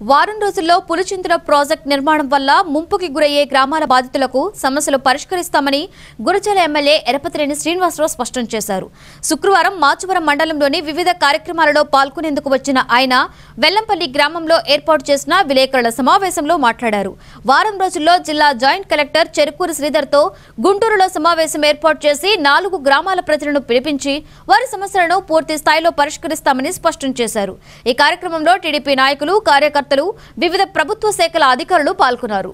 వారం రోజుల్లో పులిచింతల ప్రాజెక్ట్ నిర్మాణం వల్ల ముంపుకి గురయ్యే గ్రామాల బాధితులకు సమస్యలు పరిష్కరిస్తామని గురజాల ఎమ్మెల్యే ఎరపతిరేని శ్రీనివాసరావు స్పష్టం చేశారు శుక్రవారం మాచువరం మండలంలోని వివిధ కార్యక్రమాలలో పాల్గొనేందుకు వచ్చిన ఆయన వెల్లంపల్లి గ్రామంలో ఏర్పాటు చేసిన విలేకరుల సమావేశంలో మాట్లాడారు వారం రోజుల్లో జిల్లా జాయింట్ కలెక్టర్ చెరుకూరు శ్రీధర్తో గుంటూరులో సమావేశం ఏర్పాటు చేసి నాలుగు గ్రామాల ప్రజలను పిలిపించి వారి సమస్యలను పూర్తి స్థాయిలో పరిష్కరిస్తామని స్పష్టం చేశారు ఈ కార్యక్రమంలో టీడీపీ నాయకులు కార్యకర్తలు వివిధ ప్రభుత్వ శాఖల అధికారులు పాల్గొన్నారు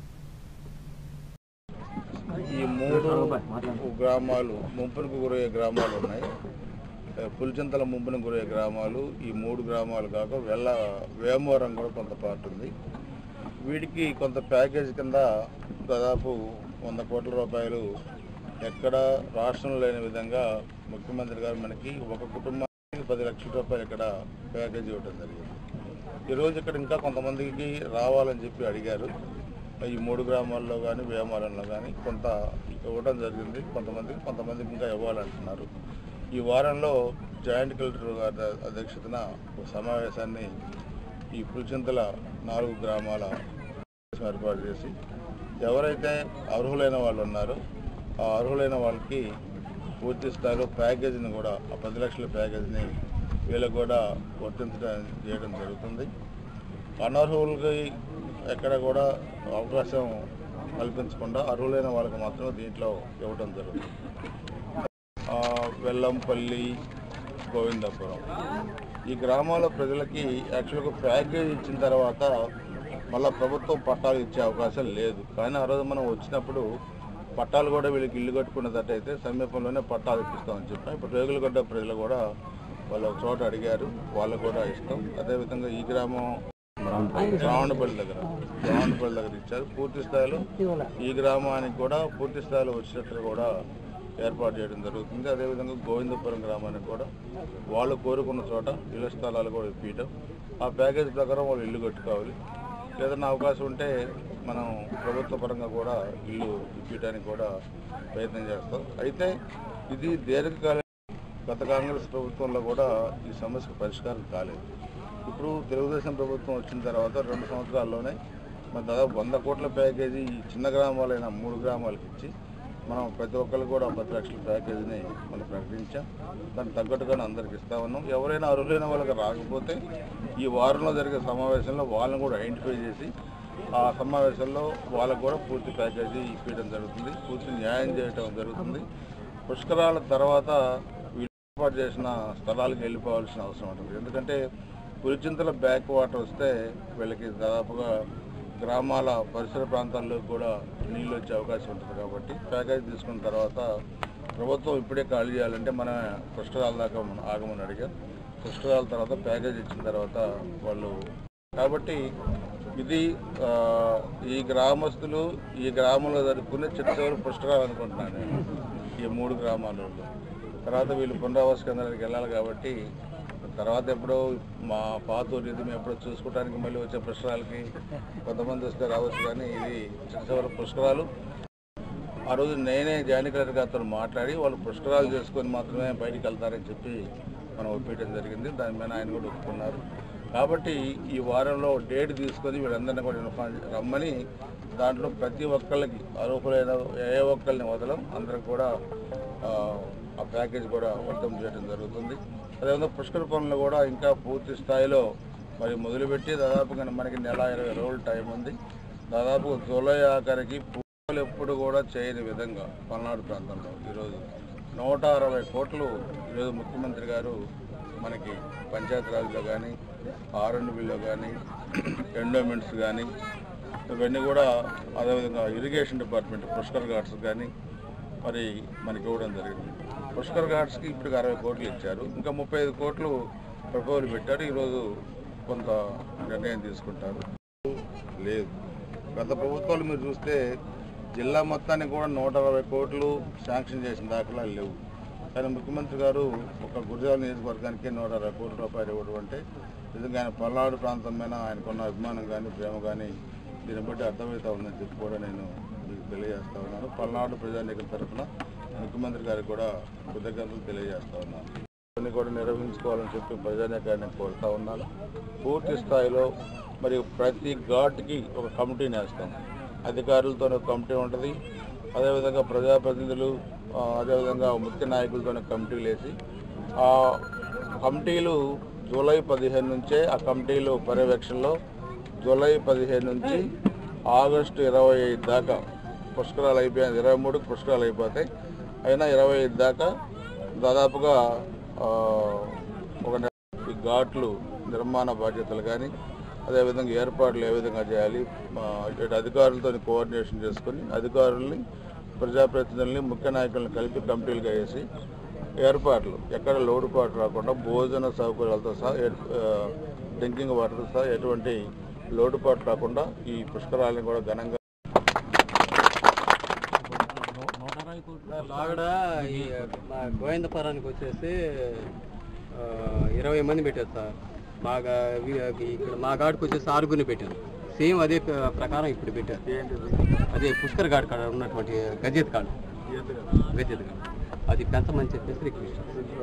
ఈ మూడు గ్రామాలు ముంపునకు గురయ్యే గ్రామాలు ఉన్నాయి ఏ, పులిచింతల ముంపునకు గురయ్యే గ్రామాలు ఈ మూడు గ్రామాలు కాక వెళ్ళ వేమవరం కూడా కొంత పార్ట్ ఉంది వీటికి కొంత ప్యాకేజ్ కింద దాదాపు వంద కోట్ల రూపాయలు ఎక్కడ రాష్ట్రంలో లేని విధంగా ముఖ్యమంత్రి గారు మనకి ఒక కుటుంబానికి పది లక్షల రూపాయలు ఇక్కడ ప్యాకేజ్ ఇవ్వడం జరిగింది ఈరోజు ఇక్కడ ఇంకా కొంతమందికి రావాలని చెప్పి అడిగారు ఈ మూడు గ్రామాల్లో కానీ వేమారంలో కానీ కొంత ఇవ్వడం జరిగింది కొంతమందికి కొంతమందికి ఇంకా ఇవ్వాలంటున్నారు ఈ వారంలో జాయింట్ కలెక్టర్ గారి అధ్యక్షతన ఒక సమావేశాన్ని ఈ పులిచింతల నాలుగు గ్రామాల సమావేశం ఏర్పాటు చేసి ఎవరైతే అర్హులైన వాళ్ళు ఉన్నారో ఆ అర్హులైన వాళ్ళకి పూర్తి స్థాయిలో ప్యాకేజీని కూడా ఆ పది లక్షల ప్యాకేజీని వీళ్ళకు కూడా వర్తించడం చేయడం జరుగుతుంది అనర్హులకి ఎక్కడ కూడా అవకాశం కల్పించకుండా అర్హులైన వాళ్ళకి మాత్రమే దీంట్లో ఇవ్వడం జరుగుతుంది ఆ, వెల్లంపల్లి గోవిందాపురం ఈ గ్రామాల ప్రజలకి యాక్చువల్గా ప్యాకేజ్ ఇచ్చిన తర్వాత మళ్ళీ ప్రభుత్వం పట్టాలు ఇచ్చే అవకాశం లేదు కానీ ఆ రోజు మనం వచ్చినప్పుడు పట్టాలు కూడా వీళ్ళకి ఇల్లు కట్టుకున్నట్టయితే సమీపంలోనే పట్టాలు ఇప్పిస్తామని చెప్పాం ఇప్పుడు రేగులగడ్డ ప్రజలు కూడా వాళ్ళు ఒక చోట అడిగారు వాళ్ళకు కూడా ఇస్తాం అదేవిధంగా ఈ గ్రామం రావణపల్లి దగ్గర రావణపల్లి దగ్గర ఇచ్చారు పూర్తి స్థాయిలో ఈ గ్రామానికి కూడా పూర్తి స్థాయిలో వచ్చినట్లు కూడా ఏర్పాటు చేయడం జరుగుతుంది అదేవిధంగా గోవిందపురం గ్రామానికి కూడా వాళ్ళు కోరుకున్న చోట ఇళ్ల స్థలాలు కూడా ఇప్పించడం ఆ ప్యాకేజ్ ప్రకారం వాళ్ళు ఇల్లు కట్టుకోవాలి ఏదైనా అవకాశం ఉంటే మనం ప్రభుత్వ పరంగా కూడా ఇల్లు ఇప్పించడానికి కూడా ప్రయత్నం చేస్తాం అయితే ఇది దీర్ఘకాల గత కాంగ్రెస్ ప్రభుత్వంలో కూడా ఈ సమస్యకు పరిష్కారం కాలేదు ఇప్పుడు తెలుగుదేశం ప్రభుత్వం వచ్చిన తర్వాత రెండు సంవత్సరాల్లోనే మన దాదాపు వంద కోట్ల ప్యాకేజీ ఈ చిన్న గ్రామాలైన మూడు గ్రామాలకు ఇచ్చి మనం ప్రతి ఒక్కరికి కూడా పది లక్షల ప్యాకేజీని మనం ప్రకటించాం దానికి తగ్గట్టుగానే అందరికి ఇస్తా ఉన్నాం ఎవరైనా అర్హులైన వాళ్ళకి రాకపోతే ఈ వారంలో జరిగే సమావేశంలో వాళ్ళని కూడా ఐడెంటిఫై చేసి ఆ సమావేశంలో వాళ్ళకు కూడా పూర్తి ప్యాకేజీ ఇప్పించడం జరుగుతుంది పూర్తి న్యాయం చేయడం జరుగుతుంది పుష్కరాల తర్వాత వీళ్ళు ఏర్పాటు చేసిన స్థలాలకు వెళ్ళిపోవాల్సిన అవసరం ఉంటుంది ఎందుకంటే పులిచింతల బ్యాక్ వాటర్ వస్తే వీళ్ళకి దాదాపుగా గ్రామాల పరిసర ప్రాంతాల్లో కూడా నీళ్ళు వచ్చే అవకాశం ఉంటుంది కాబట్టి ప్యాకేజ్ తీసుకున్న తర్వాత ప్రభుత్వం ఇప్పుడే ఖాళీ చేయాలంటే మన పుష్కరాల దాకా మనం ఆగమని అడిగాం పుష్కరాల తర్వాత ప్యాకేజ్ ఇచ్చిన తర్వాత వాళ్ళు కాబట్టి ఇది ఆ, ఈ గ్రామస్తులు ఈ గ్రామంలో జరుపుకునే చిట్టచివరి పుష్కరాలు అనుకుంటున్నాను నేను ఈ మూడు గ్రామాలలో తర్వాత వీళ్ళు పునరావాస కేంద్రానికి వెళ్ళాలి కాబట్టి తర్వాత ఎప్పుడో మా పాత ఊరిది మేము ఎప్పుడో చూసుకోవడానికి మళ్ళీ వచ్చే పుష్కరాలకి కొంతమంది వస్తే రావచ్చు కానీ ఇది చిట్టచివరి పుష్కరాలు ఆ రోజు నేనే జాయిన్ కలెక్టర్ గారితో మాట్లాడి వాళ్ళు పుష్కరాలు చేసుకొని మాత్రమే బయటికి వెళ్తారని చెప్పి మనం ఒప్పించడం జరిగింది దాని మీద ఆయన కూడా ఒప్పుకున్నారు కాబట్టి ఈ వారంలో డేట్ తీసుకొని వీళ్ళందరినీ కూడా ఇన్ఫార్మ్ రమ్మని దాంట్లో ప్రతి ఒక్కళ్ళకి అర్హులైన ఏ ఒక్కరిని వదలం అందరికి కూడా ఆ, ఆ ప్యాకేజ్ కూడా వర్తం చేయడం జరుగుతుంది అదేవిధంగా పుష్కర పనులు కూడా ఇంకా పూర్తి స్థాయిలో మరి మొదలుపెట్టి దాదాపుగా మనకి నెల ఇరవై రోజులు టైం ఉంది దాదాపు జూలై ఆఖరికి పూలు ఎప్పుడు కూడా చేయని విధంగా పల్నాడు ప్రాంతంలో ఈరోజు నూట అరవై కోట్లు ఈరోజు ముఖ్యమంత్రి గారు మనకి పంచాయతీరాజ్లో కానీ ఆర్ఎండ్బిలో కానీ ఎండోమెంట్స్ కానీ ఇవన్నీ కూడా అదేవిధంగా ఇరిగేషన్ డిపార్ట్మెంట్ పుష్కర్ ఘాట్స్ కానీ మరి మనకి ఇవ్వడం జరిగింది పుష్కర్ ఘాట్స్కి ఇప్పటికి అరవై కోట్లు ఇచ్చారు ఇంకా ముప్పై ఐదు కోట్లు ప్రపోజల్ పెట్టారు ఈరోజు కొంత నిర్ణయం తీసుకుంటారు లేదు గత ప్రభుత్వాలు మీరు చూస్తే జిల్లా మొత్తానికి కూడా నూట అరవై కోట్లు శాంక్షన్ చేసిన దాఖలాలు లేవు కానీ ముఖ్యమంత్రి గారు ఒక గురజాల నియోజకవర్గానికి నూట అరవై కోట్ల రూపాయలు ఇవ్వడం అంటే నిజంగా ఆయన పల్నాడు ప్రాంతం మీద ఆయనకున్న అభిమానం కానీ ప్రేమ కానీ దీన్ని బట్టి అర్థమవుతా ఉందని చెప్పి కూడా నేను మీకు తెలియజేస్తా ఉన్నాను పల్నాడు ప్రజానీకం తరఫున ముఖ్యమంత్రి గారికి కూడా కృతజ్ఞతలు తెలియజేస్తా ఉన్నాను అన్ని కూడా నిర్వహించుకోవాలని చెప్పి ప్రజానీకాన్ని కోరుతా ఉన్నాను పూర్తి స్థాయిలో మరి ప్రతి ఘాట్కి ఒక కమిటీని వేస్తాం అధికారులతో ఒక కమిటీ ఉంటుంది అదేవిధంగా ప్రజాప్రతినిధులు ఆ, అదేవిధంగా ముఖ్య నాయకులతో కమిటీలు వేసి ఆ కమిటీలు జూలై పదిహేను నుంచే ఆ కమిటీలు పర్యవేక్షణలో జూలై పదిహేను నుంచి ఆగస్టు ఇరవై ఐదు దాకా పుష్కరాలు అయిపోయాయి ఇరవై మూడుకి పుష్కరాలు అయిపోతాయి అయినా ఇరవై ఐదు దాకా దాదాపుగా ఆ, ఒక నెల ఈ ఘాట్లు నిర్మాణ బాధ్యతలు కానీ అదేవిధంగా ఏర్పాట్లు ఏ విధంగా చేయాలి ఆ, ఇటు అధికారులతో కోఆర్డినేషన్ చేసుకొని అధికారుల్ని ప్రజాప్రతినిధుల్ని ముఖ్య నాయకులను కలిపి కమిటీలుగా వేసి ఏర్పాట్లు ఎక్కడ లోటుపాటు రాకుండా భోజన సౌకర్యాలతో సహా ఏ- ఆ, డ్రింకింగ్ వాటర్తో సహా ఎటువంటి లోటుపాటు రాకుండా ఈ పుష్కరాలను కూడా ఘనంగా లాగడ ఈ మా గోవిందపురానికి వచ్చేసి ఆ, ఇరవై మంది పెట్టారు సార్ బాగా వి- ఇక్కడ మా గాడికి వచ్చేసి ఆరుగురిని పెట్టారు సేమ్ అదే ప్ర- ప్రకారం ఇప్పుడు పెట్టారు అదే పుష్కర్ ఘాట్ కాడ ఉన్నటువంటి గజెత్ కాడ గజెత్ కాడ అది పెంచమని చెప్పేసి రిక్వెస్ట్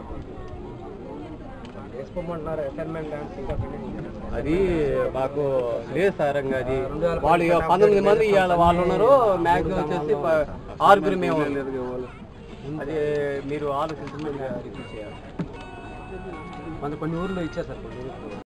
అది మాకు లేదు సార్ ఇంకా అది వాళ్ళు ఇక పంతొమ్మిది మంది ఇవాళ వాళ్ళు ఉన్నారు మ్యాక్సిమం వచ్చేసి ప- ఆరుగురు మేము అది మీరు ఆలోచించమని రిక్వెస్ట్ చేయాలి మన కొన్ని ఊర్లో ఇచ్చారు సార్ కొన్ని ఊర్లో